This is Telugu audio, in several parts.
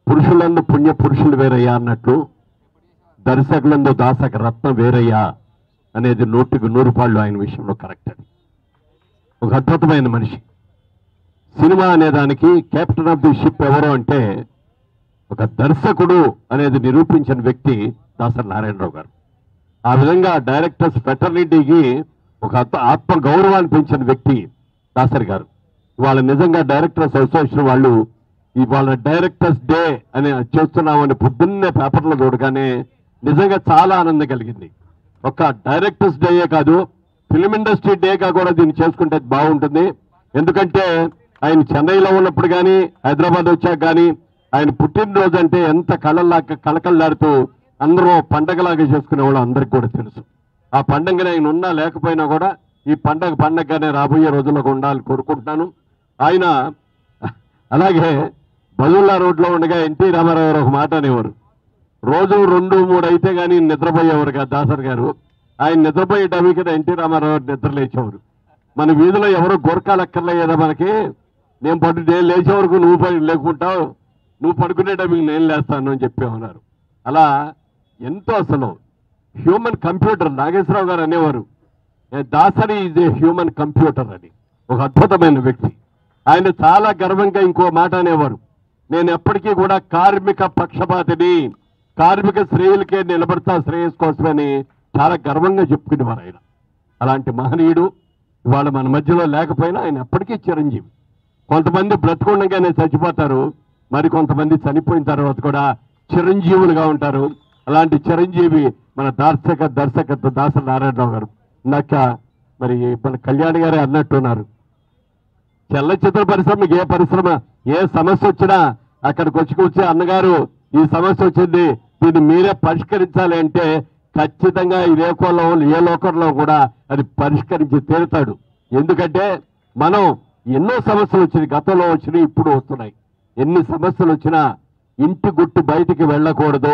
పురుషులందు పుణ్య పురుషులు వేరయ్యా అన్నట్లు దర్శకులందు దాసక రత్నం వేరయ్యా అనేది నూటికి నూరు పాళ్ళు ఆయన విషయంలో కరెక్ట్ అది ఒక అద్భుతమైన మనిషి సినిమా అనే దానికి కెప్టెన్ ఆఫ్ ది షిప్ ఎవరు అంటే ఒక దర్శకుడు అనేది నిరూపించిన వ్యక్తి దాసరి నారాయణరావు గారు ఆ విధంగా డైరెక్టర్స్ ఫెటర్నిటీకి ఒక ఆత్మ- ఆత్మ గౌరవాన్ని పెంచిన వ్యక్తి దాసరి గారు ఇవాళ నిజంగా డైరెక్టర్స్ అసోసియేషన్ వాళ్ళు ఇవాళ డైరెక్టర్స్ డే అని చేస్తున్నామని పొద్దున్నే పేపర్లో చూడగానే నిజంగా చాలా ఆనందం కలిగింది ఒక డైరెక్టర్స్ డేయే కాదు ఫిలిం ఇండస్ట్రీ డేగా కూడా దీన్ని చేసుకుంటే బాగుంటుంది ఎందుకంటే ఆయన చెన్నైలో ఉన్నప్పుడు కానీ హైదరాబాద్ వచ్చాక కానీ ఆయన పుట్టినరోజు అంటే ఎంత కళల్లాగా కళకళలాడుతూ అందరూ పండగలాగా చేసుకునే వాళ్ళు అందరికి కూడా తెలుసు ఆ పండగని ఆయన ఉన్నా లేకపోయినా కూడా ఈ పండగ పండగగానే రాబోయే రోజుల్లో ఉండాలని కోరుకుంటున్నాను ఆయన అలాగే బజుల్లా రోడ్లో ఉండగా ఎన్టీ రామారావు గారు ఒక మాట అనేవారు రోజు రెండు మూడు అయితే కానీ నిద్రపోయేవారు కాదు దాసర్ గారు ఆయన నిద్రపోయే టైంకి ఎన్టీ రామారావు గారు నిద్ర లేచేవారు మన వీధిలో ఎవరో గొరకాలు అక్కర్లేదా మనకి నేను పడు నేను లేచే వరకు నువ్వు పడి లేకుంటావు నువ్వు పడుకునే టైంకి నేను లేస్తాను అని చెప్పేమన్నారు అలా ఎంతో అసలు హ్యూమన్ కంప్యూటర్ నాగేశ్వరరావు గారు అనేవారు "a Dasari is a human computer అని ఒక అద్భుతమైన వ్యక్తి ఆయన చాలా గర్వంగా ఇంకో మాట అనేవారు నేను ఎప్పటికీ కూడా కార్మిక పక్షపాతిని కార్మిక శ్రేయులకే నిలబడతా శ్రేయస్ కోసమని చాలా గర్వంగా చెప్పుకునేవారు ఆయన అలాంటి మహనీయుడు ఇవాళ మన మధ్యలో లేకపోయినా ఆయన ఎప్పటికీ చిరంజీవి కొంతమంది బ్రతకుండగానే చచ్చిపోతారు మరి కొంతమంది చనిపోయిన తర్వాత కూడా చిరంజీవులుగా ఉంటారు అలాంటి చిరంజీవి మన దర్శక దర్శకత్వ దాస నారాయణరావు గారు ఇందాక మరి మన కళ్యాణ్ గారే అన్నట్టున్నారు చలనచిత్ర పరిశ్రమకి ఏ పరిశ్రమ ఏ సమస్య వచ్చినా అక్కడికి వచ్చి కూర్చి అన్నగారు ఈ సమస్య వచ్చింది దీన్ని మీరే పరిష్కరించాలి అంటే ఖచ్చితంగా ఈ లోకంలో ఏ లోకంలో కూడా అది పరిష్కరించి తీరుతాడు ఎందుకంటే మనం ఎన్నో సమస్యలు వచ్చినాయి గతంలో వచ్చినాయి ఇప్పుడు వస్తున్నాయి ఎన్ని సమస్యలు వచ్చినా ఇంటి గుట్టు బయటికి వెళ్ళకూడదు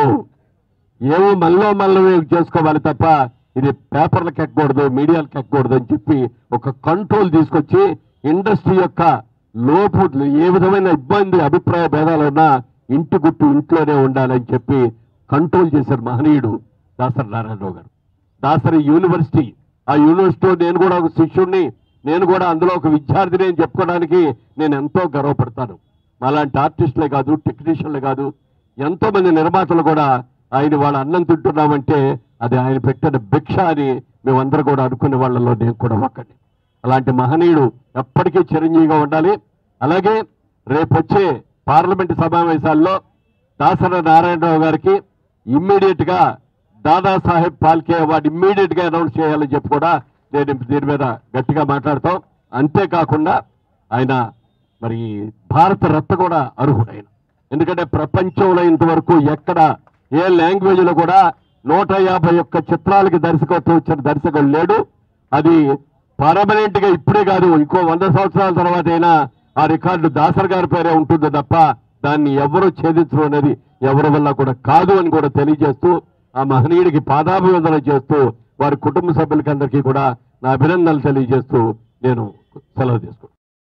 ఏవో మనలో మనలో చేసుకోవాలి తప్ప ఇది పేపర్లకు ఎక్కకూడదు మీడియాలకు ఎక్కకూడదు అని చెప్పి ఒక కంట్రోల్ తీసుకొచ్చి ఇండస్ట్రీ యొక్క లోపు ఏ విధమైన ఇబ్బంది అభిప్రాయ భేదాలు ఉన్నా ఇంటి గుట్టు ఇంట్లోనే ఉండాలని చెప్పి కంట్రోల్ చేశారు మహనీయుడు దాసరి నారాయణరావు గారు దాసరి యూనివర్సిటీ ఆ యూనివర్సిటీలో నేను కూడా ఒక శిష్యుడిని నేను కూడా అందులో ఒక విద్యార్థిని అని చెప్పుకోవడానికి నేను ఎంతో గర్వపడతాను అలాంటి ఆర్టిస్టులే కాదు టెక్నీషియన్లే కాదు ఎంతో మంది నిర్మాతలు కూడా ఆయన వాళ్ళ అన్నం తింటున్నామంటే అది ఆయన పెట్టిన భిక్ష అని మేమందరం కూడా అనుకునే వాళ్ళలో నేను కూడా ఒక్కడి అలాంటి మహనీయుడు ఎప్పటికీ చిరంజీవిగా ఉండాలి అలాగే రేపు వచ్చే పార్లమెంట్ సమావేశాల్లో దాసర నారాయణరావు గారికి ఇమ్మీడియట్ గా దాదాసాహెబ్ పాల్కే అవార్డు ఇమ్మీడియట్ గా అనౌన్స్ చేయాలని చెప్పి కూడా నేను దీని మీద గట్టిగా మాట్లాడతాం అంతేకాకుండా ఆయన మరి భారత రత్న కూడా అర్హుడైన ఎందుకంటే ప్రపంచంలో ఇంతవరకు ఎక్కడ ఏ లాంగ్వేజ్ లో కూడా నూట యాభై ఒక్క చిత్రాలకి దర్శకత్వం ఇచ్చిన దర్శకుడు లేడు అది పర్మనెంట్ గా ఇప్పుడే కాదు ఇంకో వంద సంవత్సరాల తర్వాత అయినా ఆ రికార్డు దాసర్ గారి పేరే ఉంటుంది తప్ప దాన్ని ఎవరు ఛేదించరు అనేది ఎవరి వల్ల కూడా కాదు అని కూడా తెలియజేస్తూ ఆ మహనీయుడికి పాదాభివందన చేస్తూ వారి కుటుంబ సభ్యులకి అందరికీ కూడా నా అభినందనలు తెలియజేస్తూ నేను సెలవు తీసుకుంటాను